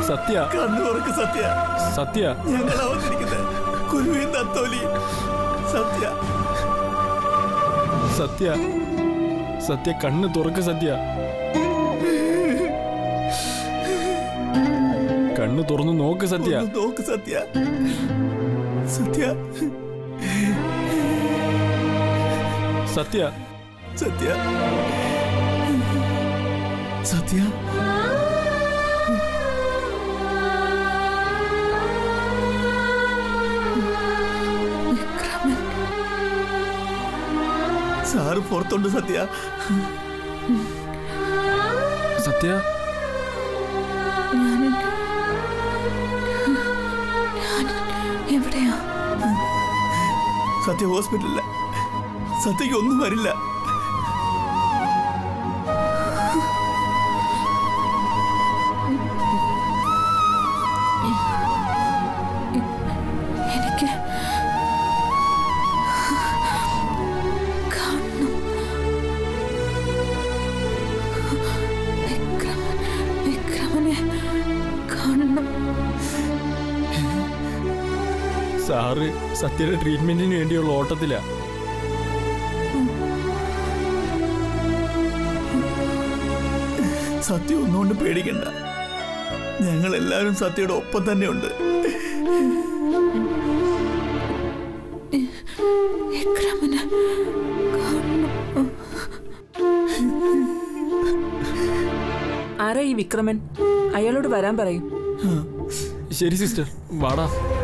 സത്യ കണ്ണു തുറക്ക് സത്യ സത്യ ഞങ്ങളാ വന്നിരിക്കുന്നത് കുരുവിയും നത്തോലി സത്യ സത്യ സത്യ കണ്ണ് തുറക്ക് സത്യ കണ്ണ് തുറന്നു നോക്ക് സത്യ ഒന്ന് നോക്ക് സത്യ സത്യ സത്യ സത്യ സത്യ സാറ് പുറത്തുണ്ട് സത്യ സത്യ എവിടെയാ സത്യ ഹോസ്പിറ്റലില്ല സത്യക്ക് ഒന്നും വരില്ല എനിക്ക് കാണണം വിക്രമൻ വിക്രമനെ കാണണം സാറ് സത്യയുടെ ട്രീറ്റ്മെന്റിന് വേണ്ടിയുള്ള ഓട്ടത്തിലാ സത്യം ഒന്നുകൊണ്ട് പേടിക്കണ്ട ഞങ്ങൾ എല്ലാവരും സത്യയുടെ ഒപ്പം തന്നെയുണ്ട് വിക്രമനെ കാണണം ആരാ ഈ വിക്രമൻ അയാളോട് വരാൻ പറയും ശരി സിസ്റ്റർ വാടാ